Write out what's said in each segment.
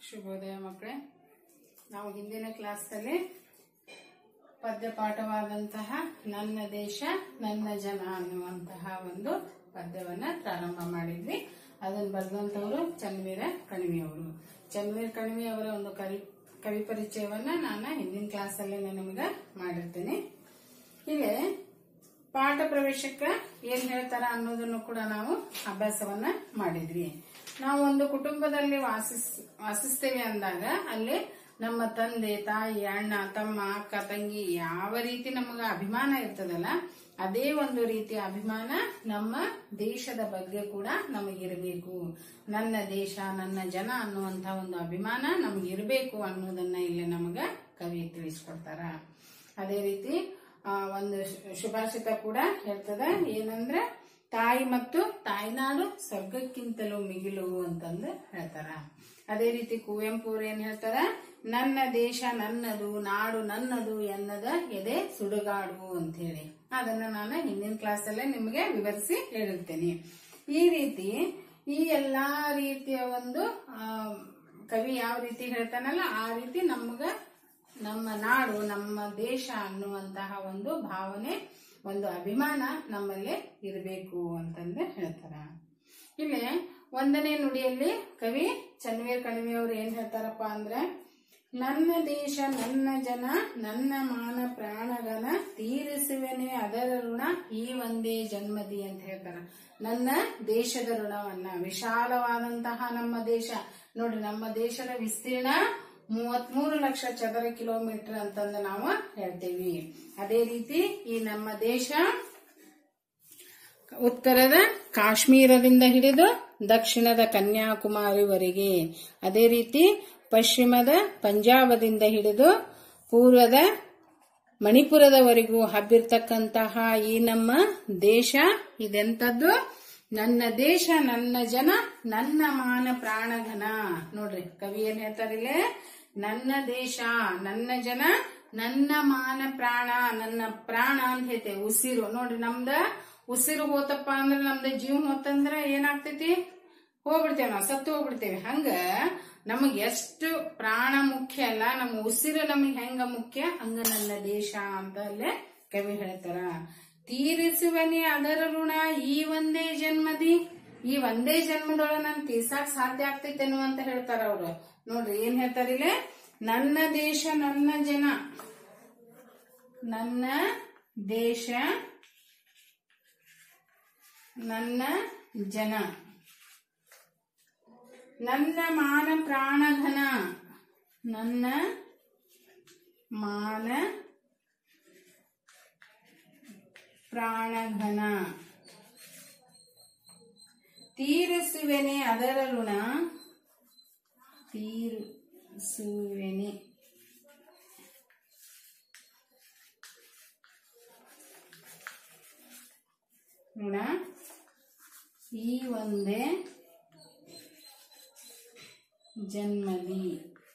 ಶುಭೋದಯ ಮಕ್ಕಳೇ ನಾವು ಹಿಂದಿನ ಕ್ಲಾಸ್ನಲ್ಲಿ ಪದ್ಯ ಪಾಠವಾದಂತಹ ನನ್ನ ದೇಶ ನನ್ನ ಜನ ಅನ್ನುವಂತಹ ಒಂದು ಪದ್ಯವನ್ನ ಪ್ರಾರಂಭ ಮಾಡಿದ್ವಿ ಅದನ್ನು ಬರೆದಂತವರು ಚನ್ವೀರ ಕಣಿವೆಯವರು ಚನ್ವೀರ್ ಕಣಿವೆ ಅವರ ಒಂದು ಕವಿ ಕವಿ ಪರಿಚಯವನ್ನ ನಾನು ಹಿಂದಿನ ಕ್ಲಾಸಲ್ಲಿ ನಿಮಗೆ ಮಾಡಿರ್ತೀನಿ ಇಲ್ಲಿ ಪಾಠ ಪ್ರವೇಶಕ್ಕ ಏನ್ ಹೇಳ್ತಾರ ಅನ್ನೋದನ್ನು ಕೂಡ ನಾವು ಅಭ್ಯಾಸವನ್ನ ಮಾಡಿದ್ವಿ ನಾವು ಒಂದು ಕುಟುಂಬದಲ್ಲಿ ವಾಸಿಸ್ ವಾಸಿಸ್ತೇವೆ ಅಂದಾಗ ಅಲ್ಲಿ ನಮ್ಮ ತಂದೆ ತಾಯಿ ಅಣ್ಣ ತಮ್ಮ ಅಕ್ಕ ತಂಗಿ ಯಾವ ರೀತಿ ನಮಗ ಅಭಿಮಾನ ಇರ್ತದಲ್ಲ ಅದೇ ಒಂದು ರೀತಿಯ ಅಭಿಮಾನ ನಮ್ಮ ದೇಶದ ಬಗ್ಗೆ ಕೂಡ ನಮಗಿರಬೇಕು ನನ್ನ ದೇಶ ನನ್ನ ಜನ ಅನ್ನುವಂತ ಒಂದು ಅಭಿಮಾನ ನಮಗಿರಬೇಕು ಅನ್ನೋದನ್ನ ಇಲ್ಲಿ ನಮಗ ಕವಿ ತಿಳಿಸ್ಕೊಡ್ತಾರ ಅದೇ ರೀತಿ ಆ, ಒಂದು ಶು- ಶುಭಾಷಿತ ಕೂಡ ಹೇಳ್ತದ ಏನಂದ್ರೆ ತಾಯಿ ಮತ್ತು ತಾಯ್ನಾಡು ಸ್ವರ್ಗಕ್ಕಿಂತಲೂ ಮಿಗಿಲು ಅಂತಂದು ಹೇಳ್ತಾರ ಅದೇ ರೀತಿ ಕುವೆಂಪು ಅವ್ರು ಏನ್ ಹೇಳ್ತಾರ ನನ್ನ ದೇಶ ನನ್ನದು ನಾಡು ನನ್ನದು ಎನ್ನದ ಎದೆ ಸುಡುಗಾಡು ಅಂತ ಹೇಳಿ ಅದನ್ನ ನಾನು ಹಿಂದಿನ ಕ್ಲಾಸಲ್ಲೇ ನಿಮಗೆ ವಿವರಿಸಿ ಹೇಳಿರ್ತೇನೆ ಈ ರೀತಿ ಈ ಎಲ್ಲಾ ರೀತಿಯ ಒಂದು ಆ, ಕವಿ ಯಾವ ರೀತಿ ಹೇಳ್ತಾನಲ್ಲ ಆ ರೀತಿ ನಮಗ ನಮ್ಮ ನಾಡು ನಮ್ಮ ದೇಶ ಅನ್ನುವಂತಹ ಒಂದು ಭಾವನೆ ಒಂದು ಅಭಿಮಾನ ನಮ್ಮಲ್ಲಿ ಇರಬೇಕು ಅಂತಂದು ಹೇಳ್ತಾರ ಇಲ್ಲಿ ಒಂದನೇ ನುಡಿಯಲ್ಲಿ ಕವಿ ಚನ್ವೀರ್ ಕಣಿವೆಯವರು ಏನ್ ಹೇಳ್ತಾರಪ್ಪ ಅಂದ್ರೆ ನನ್ನ ದೇಶ ನನ್ನ ಜನ ನನ್ನ ಮಾನ ಪ್ರಾಣಗನ ತೀರಿಸುವೆನೆ ಅದರ ಋಣ ಈ ಒಂದೇ ಜನ್ಮದಿ ಅಂತ ಹೇಳ್ತಾರ ನನ್ನ ದೇಶದ ಋಣವನ್ನ ವಿಶಾಲವಾದಂತಹ ನಮ್ಮ ದೇಶ ನೋಡ್ರಿ ನಮ್ಮ ದೇಶದ ವಿಸ್ತೀರ್ಣ ಮೂವತ್ಮೂರು ಲಕ್ಷ ಚದರ ಕಿಲೋಮೀಟರ್ ಅಂತಂದು ನಾವು ಹೇಳ್ತೇವಿ ಅದೇ ರೀತಿ ಈ ನಮ್ಮ ದೇಶ ಉತ್ತರದ ಕಾಶ್ಮೀರದಿಂದ ಹಿಡಿದು ದಕ್ಷಿಣದ ಕನ್ಯಾಕುಮಾರಿವರೆಗೆ ಅದೇ ರೀತಿ ಪಶ್ಚಿಮದ ಪಂಜಾಬದಿಂದ ಹಿಡಿದು ಪೂರ್ವದ ಮಣಿಪುರದವರೆಗೂ ಹಬ್ಬಿರ್ತಕ್ಕಂತಹ ಈ ನಮ್ಮ ದೇಶ ಇದೆಂತದ್ದು ನನ್ನ ದೇಶ ನನ್ನ ಜನ ನನ್ನ ಮಾನ ಪ್ರಾಣಘನ ನೋಡ್ರಿ ಕವಿ ಏನ್ ಹೇಳ್ತಾರಿಲ್ಲೇ ನನ್ನ ದೇಶ ನನ್ನ ಜನ ನನ್ನ ಮಾನ ಪ್ರಾಣ ನನ್ನ ಪ್ರಾಣ ಅಂತ ಹೇಳ್ತೇವೆ ಉಸಿರು ನೋಡ್ರಿ ನಮ್ದ ಉಸಿರು ಹೋತಪ್ಪ ಅಂದ್ರೆ ನಮ್ದ ಜೀವ ಹೋತಂದ್ರ ಏನಾಗ್ತೈತಿ ಹೋಗ್ಬಿಡ್ತೇವೆ ನಾವು ಸತ್ತು ಹೋಗ್ಬಿಡ್ತೇವೆ ಹಂಗ ನಮಗ್ ಎಷ್ಟು ಪ್ರಾಣ ಮುಖ್ಯ ಅಲ್ಲ ನಮ್ಮ ಉಸಿರು ನಮಗ್ ಹೆಂಗ ಮುಖ್ಯ ಹಂಗ ನನ್ನ ದೇಶ ಅಂತ ಅಲ್ಲೇ ಕವಿ ಹೇಳ್ತಾರ ತೀರಿಸುವನೆ ಅದರ ಋಣ ಈ ಒಂದೇ ಜನ್ಮದಿ ಈ ಒಂದೇ ಜನ್ಮದೊಳಗ ನಾನು ತೀರ್ಸಾಕ್ ಸಾಧ್ಯ ಆಗ್ತೈತೇನು ಅಂತ ಹೇಳ್ತಾರ ಅವ್ರು ನೋಡ್ರಿ ಏನ್ ಹೇಳ್ತಾರಿಲ್ಲ ನನ್ನ ದೇಶ ನನ್ನ ಜನ ನನ್ನ ದೇಶ ನನ್ನ ಜನ ನನ್ನ ಮಾನ ಪ್ರಾಣಘನ ನನ್ನ ಮಾನ ಪ್ರಾಣಘನ ತೀರಿಸುವೆನೆ ಅದರ ಋಣ ತೀರಿಸುವೆನೆ ಋಣ ಈ ಒಂದೇ ಜನ್ಮದಿ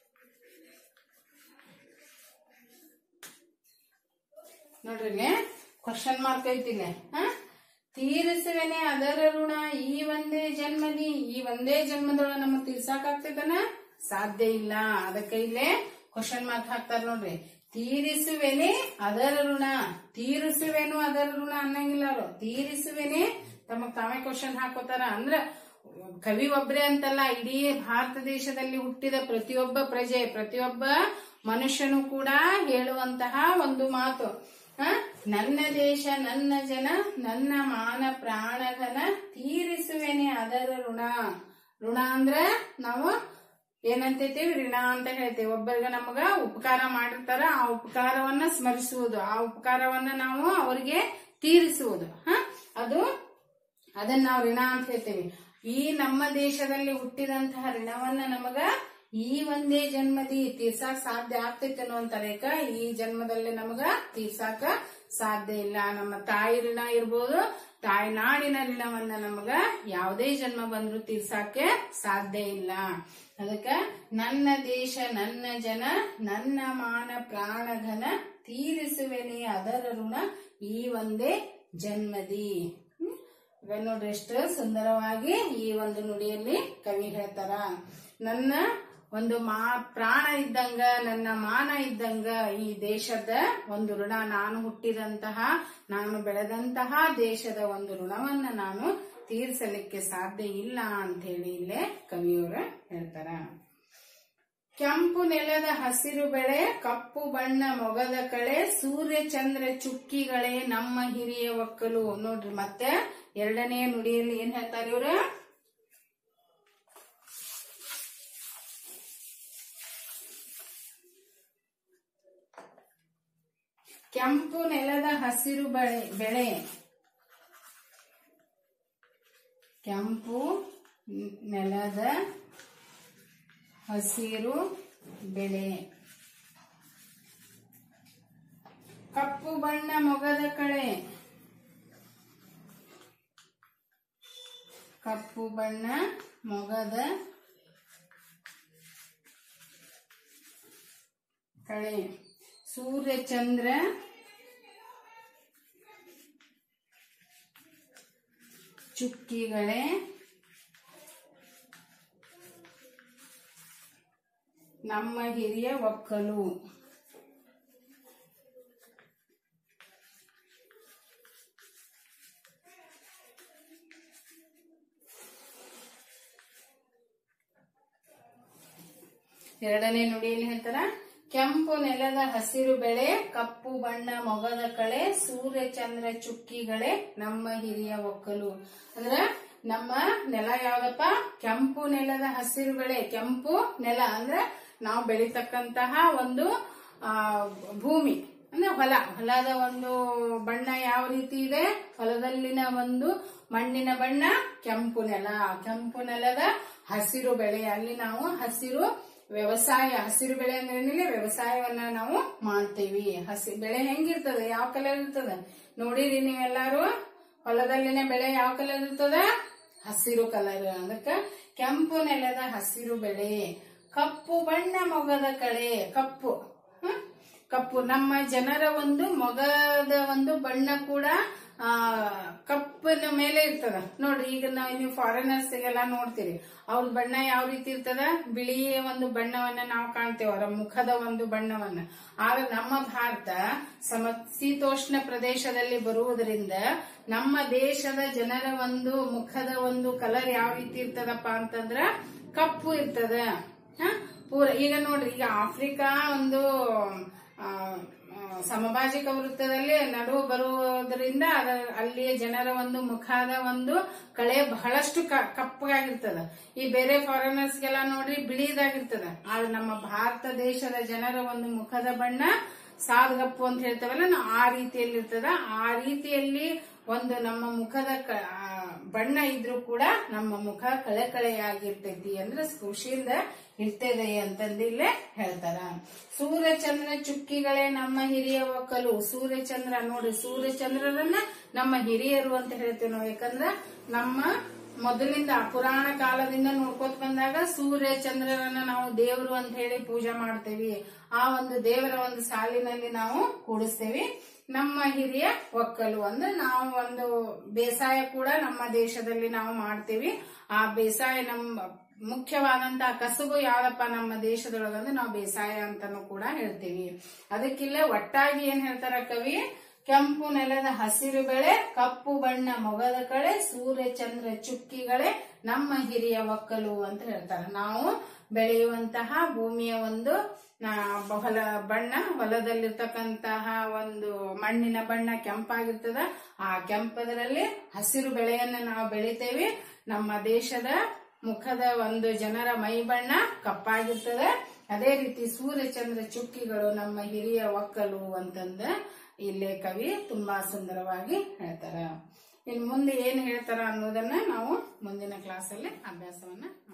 ನೋಡ್ರಿ ಕ್ವಶನ್ ಮಾರ್ಕ್ ಐತಿಲ್ಲ ತೀರಿಸುವೆನೆ ಅದರ ಋಣ ಈ ಒಂದೇ ಜನ್ಮದಿ ಈ ಒಂದೇ ಜನ್ಮದೊಳ ನಮ್ಮ ತೀರ್ಸಾಕ್ ಆಗ್ತೈತನ ಸಾಧ್ಯ ಇಲ್ಲ ಅದಕ್ಕೆ ಇಲ್ಲೇ ಕ್ವಶನ್ ಮಾರ್ಕ್ ಹಾಕ್ತಾರ ನೋಡ್ರಿ ತೀರಿಸುವೆನೆ ಅದರ ಋಣ ತೀರಿಸುವೆನು ಅದರ ಋಣ ಅನ್ನಂಗಿಲ್ಲ ಅವರು ತೀರಿಸುವೆನೆ ತಮಗ್ ತಾವೇ ಕ್ವಶನ್ ಹಾಕೋತಾರ ಅಂದ್ರ ಕವಿ ಒಬ್ರೇ ಅಂತಲ್ಲ ಇಡೀ ಭಾರತ ದೇಶದಲ್ಲಿ ಹುಟ್ಟಿದ ಪ್ರತಿಯೊಬ್ಬ ಪ್ರಜೆ ಪ್ರತಿಯೊಬ್ಬ ಮನುಷ್ಯನು ಕೂಡ ಹೇಳುವಂತಹ ಒಂದು ಮಾತು ಹ? ನನ್ನ ದೇಶ ನನ್ನ ಜನ ನನ್ನ ಮಾನ ಪ್ರಾಣಗನ ತೀರಿಸುವೆನೆ ಅದರ ಋಣ ಋಣ ಅಂದ್ರ ನಾವು ಏನಂತೇತೀವಿ ಋಣ ಅಂತ ಹೇಳ್ತೇವೆ ಒಬ್ಬರಿಗೆ ನಮಗ ಉಪಕಾರ ಮಾಡಿರ್ತಾರ ಆ ಉಪಕಾರವನ್ನ ಸ್ಮರಿಸುವುದು ಆ ಉಪಕಾರವನ್ನ ನಾವು ಅವರಿಗೆ ತೀರಿಸುವುದು ಹ ಅದು ಅದನ್ನ ನಾವು ಋಣ ಅಂತ ಹೇಳ್ತೇವೆ ಈ ನಮ್ಮ ದೇಶದಲ್ಲಿ ಹುಟ್ಟಿದಂತಹ ಋಣವನ್ನ ನಮಗ ಈ ಒಂದೇ ಜನ್ಮದಿ ತೀರ್ಸಾಕ್ ಸಾಧ್ಯ ಆಗ್ತೈತೆ ಅನ್ನುವಂತ ರೇಖ ಈ ಜನ್ಮದಲ್ಲಿ ನಮಗ ತೀರ್ಸಾಕ ಸಾಧ್ಯ ಇಲ್ಲ ನಮ್ಮ ತಾಯಿ ಋಣ ಇರ್ಬೋದು ತಾಯಿ ನಾಡಿನ ಋಣವನ್ನ ನಮಗ ಯಾವುದೇ ಜನ್ಮ ಬಂದ್ರು ತೀರ್ಸಾಕೆ ಸಾಧ್ಯ ಇಲ್ಲ ಅದಕ್ಕ ನನ್ನ ದೇಶ ನನ್ನ ಜನ ನನ್ನ ಮಾನ ಪ್ರಾಣಘನ ತೀರಿಸುವೆನೆ ಅದರ ಋಣ ಈ ಒಂದೇ ಜನ್ಮದಿ ಹ್ಮ್? ಇವಾಗ ನೋಡ್ರಿ ಎಷ್ಟು ಸುಂದರವಾಗಿ ಈ ಒಂದು ನುಡಿಯಲ್ಲಿ ಕವಿ ಹೇಳ್ತಾರ ನನ್ನ ಒಂದು ಮಾ ಪ್ರಾಣ ಇದ್ದಂಗ ನನ್ನ ಮಾನ ಇದ್ದಂಗ ಈ ದೇಶದ ಒಂದು ಋಣ ನಾನು ಹುಟ್ಟಿದಂತಹ ನಾನು ಬೆಳೆದಂತಹ ದೇಶದ ಒಂದು ಋಣವನ್ನ ನಾನು ತೀರಿಸಲಿಕ್ಕೆ ಸಾಧ್ಯ ಇಲ್ಲ ಅಂತ ಹೇಳಿ ಇಲ್ಲೇ ಕವಿಯವರು ಹೇಳ್ತಾರ ಕೆಂಪು ನೆಲದ ಹಸಿರು ಬೆಳೆ ಕಪ್ಪು ಬಣ್ಣ ಮೊಗದ ಕಳೆ ಸೂರ್ಯ ಚಂದ್ರ ಚುಕ್ಕಿಗಳೇ ನಮ್ಮ ಹಿರಿಯ ಒಕ್ಕಲು ನೋಡ್ರಿ ಮತ್ತೆ ಎರಡನೇ ನುಡಿಯಲ್ಲಿ ಏನ್ ಹೇಳ್ತಾರೆ ಇವ್ರ ಕೆಂಪು ನೆಲದ ಹಸಿರು ಬೆಳೆ ಬೆಳೆ ಕೆಂಪು ನೆಲದ ಹಸಿರು ಬೆಳೆ ಕಪ್ಪು ಬಣ್ಣ ಮೊಗದ ಕಳೆ ಕಪ್ಪು ಬಣ್ಣ ಮೊಗದ ಕಳೆ ಸೂರ್ಯ ಚಂದ್ರ ಚುಕ್ಕಿಗಳೇ ನಮ್ಮ ಹಿರಿಯ ಒಕ್ಕಲು ಎರಡನೇ ನುಡಿಯಲ್ಲಿ ಹೇಳ್ತಾರ ಕೆಂಪು ನೆಲದ ಹಸಿರು ಬೆಳೆ ಕಪ್ಪು ಬಣ್ಣ ಮೊಗದ ಕಳೆ ಸೂರ್ಯ ಚಂದ್ರ ಚುಕ್ಕಿಗಳೇ ನಮ್ಮ ಹಿರಿಯ ಒಕ್ಕಲು ಅಂದ್ರ ನಮ್ಮ ನೆಲ ಯಾವ್ದಪ್ಪ ಕೆಂಪು ನೆಲದ ಹಸಿರು ಬೆಳೆ ಕೆಂಪು ನೆಲ ಅಂದ್ರೆ ನಾವು ಬೆಳಿತಕ್ಕಂತಹ ಒಂದು ಆ ಭೂಮಿ ಅಂದ್ರೆ ಹೊಲ ಹೊಲದ ಒಂದು ಬಣ್ಣ ಯಾವ ರೀತಿ ಇದೆ ಹೊಲದಲ್ಲಿನ ಒಂದು ಮಣ್ಣಿನ ಬಣ್ಣ ಕೆಂಪು ನೆಲ ಕೆಂಪು ನೆಲದ ಹಸಿರು ಬೆಳೆ ಅಲ್ಲಿ ನಾವು ಹಸಿರು ವ್ಯವಸಾಯ ಹಸಿರು ಬೆಳೆ ಅಂದ್ರೆ ಏನಿಲ್ಲ ವ್ಯವಸಾಯವನ್ನ ನಾವು ಮಾಡ್ತೀವಿ ಹಸಿ ಬೆಳೆ ಹೆಂಗಿರ್ತದೆ ಯಾವ ಕಲರ್ ಇರ್ತದ ನೋಡಿರಿ ನೀವೆಲ್ಲಾರು ಹೊಲದಲ್ಲಿನ ಬೆಳೆ ಯಾವ ಕಲರ್ ಇರ್ತದ ಹಸಿರು ಕಲರ್ ಅದಕ್ಕ ಕೆಂಪು ನೆಲದ ಹಸಿರು ಬೆಳೆ ಕಪ್ಪು ಬಣ್ಣ ಮೊಗದ ಕಳೆ ಕಪ್ಪು ಹ? ಕಪ್ಪು ನಮ್ಮ ಜನರ ಒಂದು ಮೊಗದ ಒಂದು ಬಣ್ಣ ಕೂಡ ಆ ಕಪ್ಪಿನ ಮೇಲೆ ಇರ್ತದ ನೋಡ್ರಿ ಈಗ ನಾವು ನೀವು ಫಾರಿನರ್ಸ್ ಎಲ್ಲ ನೋಡ್ತೀರಿ ಅವ್ರ ಬಣ್ಣ ಯಾವ ರೀತಿ ಇರ್ತದ ಬಿಳಿಯ ಒಂದು ಬಣ್ಣವನ್ನ ನಾವು ಕಾಣ್ತೇವೆ ಅವರ ಮುಖದ ಒಂದು ಬಣ್ಣವನ್ನ ಆಗ ನಮ್ಮ ಭಾರತ ಸಮಶೀತೋಷ್ಣ ಪ್ರದೇಶದಲ್ಲಿ ಬರುವುದರಿಂದ ನಮ್ಮ ದೇಶದ ಜನರ ಒಂದು ಮುಖದ ಒಂದು ಕಲರ್ ಯಾವ ರೀತಿ ಇರ್ತದಪ್ಪ ಅಂತಂದ್ರ ಕಪ್ಪು ಇರ್ತದ ಹ? ಪೂರ ಈಗ ನೋಡ್ರಿ ಈಗ ಆಫ್ರಿಕಾ ಒಂದು ಆ, ಆ, ಸಮಭಾಜಿಕ ವೃತ್ತದಲ್ಲಿ ನಡುವು ಬರುವುದರಿಂದ ಅದರ ಅಲ್ಲಿಯ ಜನರ ಒಂದು ಮುಖದ ಒಂದು ಕಳೆ ಬಹಳಷ್ಟು ಕ- ಕಪ್ಪಗಾಗಿರ್ತದ ಈ ಬೇರೆ ಫಾರಿನರ್ಸ್ಗೆಲ್ಲ ನೋಡ್ರಿ ಬಿಳಿದಾಗಿರ್ತದ ಆದ್ರೆ ನಮ್ಮ ಭಾರತ ದೇಶದ ಜನರ ಒಂದು ಮುಖದ ಬಣ್ಣ ಸಾದ್ಗಪ್ಪು ಅಂತ ಹೇಳ್ತೇವಲ್ಲ ನಾವು ಆ ರೀತಿಯಲ್ಲಿ ಇರ್ತದ ಆ ರೀತಿಯಲ್ಲಿ ಒಂದು ನಮ್ಮ ಮುಖದ ಕ- ಆ, ಬಣ್ಣ ಇದ್ರೂ ಕೂಡ ನಮ್ಮ ಮುಖ ಕಳೆ ಕಳೆಯಾಗಿರ್ತೈತಿ ಅಂದ್ರೆ ಖುಷಿಯಿಂದ ಇರ್ತದೆ ಅಂತಂದು ಇಲ್ಲೇ ಹೇಳ್ತಾರ ಸೂರ್ಯ ಚಂದ್ರ ಚುಕ್ಕಿಗಳೇ ನಮ್ಮ ಹಿರಿಯ ಒಕ್ಕಲು ಸೂರ್ಯ ಚಂದ್ರ ನೋಡ್ರಿ ಸೂರ್ಯ ಚಂದ್ರರನ್ನ ನಮ್ಮ ಹಿರಿಯರು ಅಂತ ಹೇಳ್ತೇವೆ ನಾವು ಯಾಕಂದ್ರ ನಮ್ಮ ಮೊದಲಿಂದ ಪುರಾಣ ಕಾಲದಿಂದ ನೋಡ್ಕೋತ ಬಂದಾಗ ಸೂರ್ಯ ಚಂದ್ರರನ್ನ ನಾವು ದೇವರು ಅಂತ ಹೇಳಿ ಪೂಜೆ ಮಾಡ್ತೇವಿ ಆ ಒಂದು ದೇವರ ಒಂದು ಸಾಲಿನಲ್ಲಿ ನಾವು ಕೂಡಿಸ್ತೇವಿ ನಮ್ಮ ಹಿರಿಯ ಒಕ್ಕಲು ಅಂದ್ರೆ ನಾವು ಒಂದು ಬೇಸಾಯ ಕೂಡ ನಮ್ಮ ದೇಶದಲ್ಲಿ ನಾವು ಮಾಡ್ತೇವಿ ಆ ಬೇಸಾಯ ನಮ್ಮ ಮುಖ್ಯವಾದಂತಹ ಕಸುಬು ಯಾವ್ದಪ್ಪ ನಮ್ಮ ದೇಶದೊಳಗಂದ್ರೆ ನಾವು ಬೇಸಾಯ ಅಂತಾನು ಕೂಡ ಹೇಳ್ತೀವಿ ಅದಕ್ಕಿಲ್ಲ ಒಟ್ಟಾಗಿ ಏನ್ ಹೇಳ್ತಾರ ಕವಿ ಕೆಂಪು ನೆಲದ ಹಸಿರು ಬೆಳೆ ಕಪ್ಪು ಬಣ್ಣ ಮೊಗದ ಕಳೆ ಸೂರ್ಯ ಚಂದ್ರ ಚುಕ್ಕಿಗಳೇ ನಮ್ಮ ಹಿರಿಯ ಒಕ್ಕಲು ಅಂತ ಹೇಳ್ತಾರೆ ನಾವು ಬೆಳೆಯುವಂತಹ ಭೂಮಿಯ ಒಂದು ಆ, ಹೊಲ ಬಣ್ಣ ಹೊಲದಲ್ಲಿರ್ತಕ್ಕಂತಹ ಒಂದು ಮಣ್ಣಿನ ಬಣ್ಣ ಕೆಂಪಾಗಿರ್ತದ ಆ ಕೆಂಪದರಲ್ಲಿ ಹಸಿರು ಬೆಳೆಯನ್ನ ನಾವು ಬೆಳಿತೇವೆ ನಮ್ಮ ದೇಶದ ಮುಖದ ಒಂದು ಜನರ ಮೈ ಬಣ್ಣ ಕಪ್ಪಾಗಿರ್ತದೆ ಅದೇ ರೀತಿ ಸೂರ್ಯ ಚಂದ್ರ ಚುಕ್ಕಿಗಳು ನಮ್ಮ ಹಿರಿಯ ಒಕ್ಕಲು ಅಂತಂದ ಇಲ್ಲೇ ಕವಿ ತುಂಬಾ ಸುಂದರವಾಗಿ ಹೇಳ್ತಾರ ಇನ್ನು ಮುಂದೆ ಏನ್ ಹೇಳ್ತಾರ ಅನ್ನೋದನ್ನ ನಾವು ಮುಂದಿನ ಕ್ಲಾಸಲ್ಲಿ ಅಭ್ಯಾಸವನ್ನ